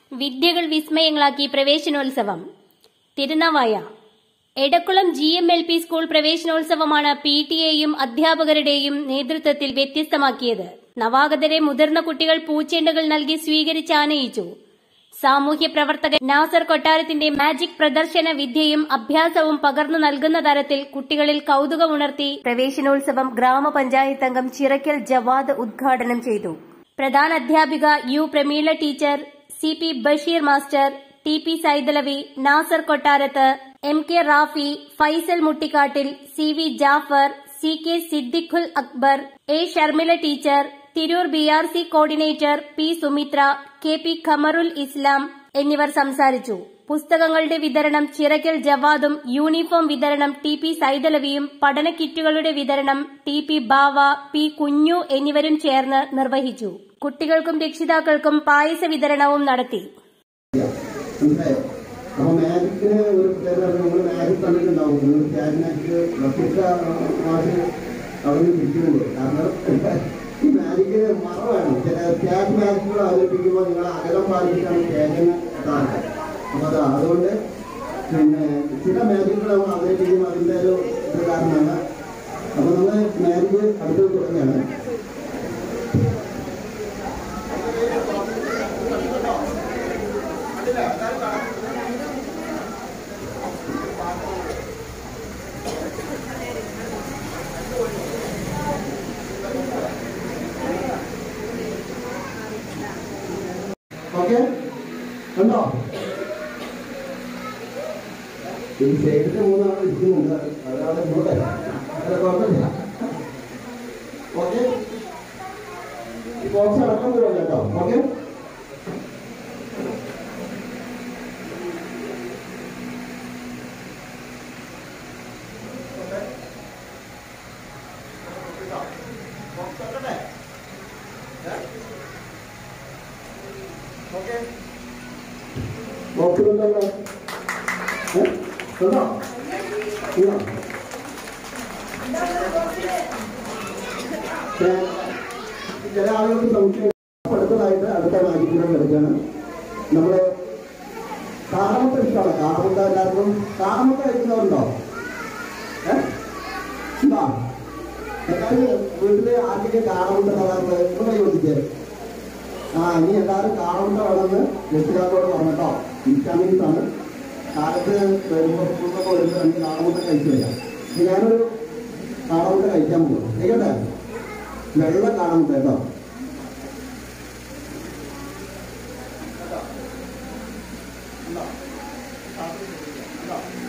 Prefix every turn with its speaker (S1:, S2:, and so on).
S1: വിദ്യകൾ വിസ്മയങ്ങളാക്കി പ്രവേശനോത്സവം Tirunavaya Edakkulam G M L P school പ്രവേശനോത്സവമാണ് പി ടി എയും അധ്യാപകരുടെയും നേതൃത്വത്തിൽ വ്യത്യസ്തമാക്കിയത് നവാഗതരെ മുതിർന്ന കുട്ടികൾ പൂച്ചെണ്ടുകൾ നൽകി സ്വീകരിച്ച് ആനയിച്ചു സാമൂഹ്യ പ്രവർത്തകൻ നാസർ കൊട്ടാരത്തിന്റെ മാജിക് പ്രദർശന വിദ്യയും അഭ്യാസവും പകർന്നു നൽകുന്ന തരത്തിൽ കുട്ടികളിൽ കൌതുകമുണർത്തി പ്രവേശനോത്സവം ഗ്രാമപഞ്ചായത്ത് അംഗം ചിറക്കൽ ജവാദ് ഉദ്ഘാടനം ചെയ്തു പ്രധാന അധ്യാപിക U Pramila teacher C P Basheer master T P Saithalavi Nasar Kottarath M K Rafi Faisal Muttikkattil C V Jafar C K Siddiqul Akbar A Sharmila teacher Tirur B R C coordinator P Sumitra K P Khamarul Islam എന്നിവർ സംസാരിച്ചു പുസ്തകങ്ങളുടെ വിതരണം ചിറക്കൽ ജവാദും യൂണിഫോം വിതരണം ടി പി സൈതലവിയും പഠന കിറ്റുകളുടെ വിതരണം ടി പി ബാവ പി കുഞ്ഞു എന്നിവരും ചേർന്ന് നിർവഹിച്ചു കുട്ടികൾക്കും രക്ഷിതാക്കൾക്കും പായസ വിതരണവും നടത്തി
S2: മനസ്സിലായോ അപ്പൊ മാജിക്കിന് ഒരു പ്രത്യേകത നമ്മൾ മാജിക് കണ്ടിട്ടുണ്ടാവും നിങ്ങൾ ക്യാറ്റ് മാജിക് റഫീഖ മാഷ് അവിടെ നിന്ന് പിടിക്കുന്നുണ്ട് കാരണം ഈ മാജിക്കിന് മറ വേണം ചില ക്യാറ്റ് മാജിക്കുകൾ അവതരിപ്പിക്കുമ്പോൾ നിങ്ങൾ അകലം പാലിച്ചിട്ടാണ് ക്യാറ്റിന് കാണുന്നത് അപ്പൊ അതാ അതുകൊണ്ട് പിന്നെ ചില മാജിക്കുകൾ നമ്മൾ അവതരിപ്പിക്കുമ്പോൾ അതിൻ്റെ ഒരു ഇത് കാരണമാണ് അപ്പൊ നമ്മൾ മാജിക് അടുത്ത് തുടങ്ങിയാണ് ഓക്കെ ഉണ്ടോ ഈ സൈഡിൽ മൂന്നാൾ ഇരിക്കുന്നുണ്ട് അതാണ് ഇങ്ങോട്ടെ അല്ല കുഴപ്പമില്ല ഓക്കെ ഈ ബോക്സ് അടക്കം വരും കേട്ടോ ഓക്കെ നോക്കുന്നുണ്ടല്ലോ ഏ? ഉണ്ടോ ഇല്ല ഏ, ചില ആളുകൾക്ക് സംശയം അടുത്തതായിട്ട് അടുത്ത മാജിക്കിനെ എടുക്കുകയാണ് നമ്മള് കാറമുട്ട ഇഷ്ടമാണ് കാറമുട്ട എല്ലാവർക്കും കാറമുട്ട കഴിക്കുന്നവരുണ്ടോ ഏഹ് ഉണ്ടോ എല്ലാവരും വീട്ടില് ആദ്യമൊക്കെ കാറമുട്ട സാധാരണ ഇവിടെ ചോദിച്ചേ ആ ഇനി എല്ലാവരും കാണുന്ന വേണമെന്ന് രക്ഷിതാക്കളോട് പറഞ്ഞിട്ടോ വിറ്റാമിൻസ് ആണ് കാലത്ത് വരുമ്പോൾ സ്കൂളിലൊക്കെ വരുമ്പോൾ രണ്ട് കാളമുട്ട കഴിച്ചു വരാം ഇനി ഞാനൊരു കാളമുട്ട കഴിക്കാൻ പോകും കേട്ടെ വെള്ള കാളമുട്ട കേട്ടോ കണ്ടോ? കണ്ടോ?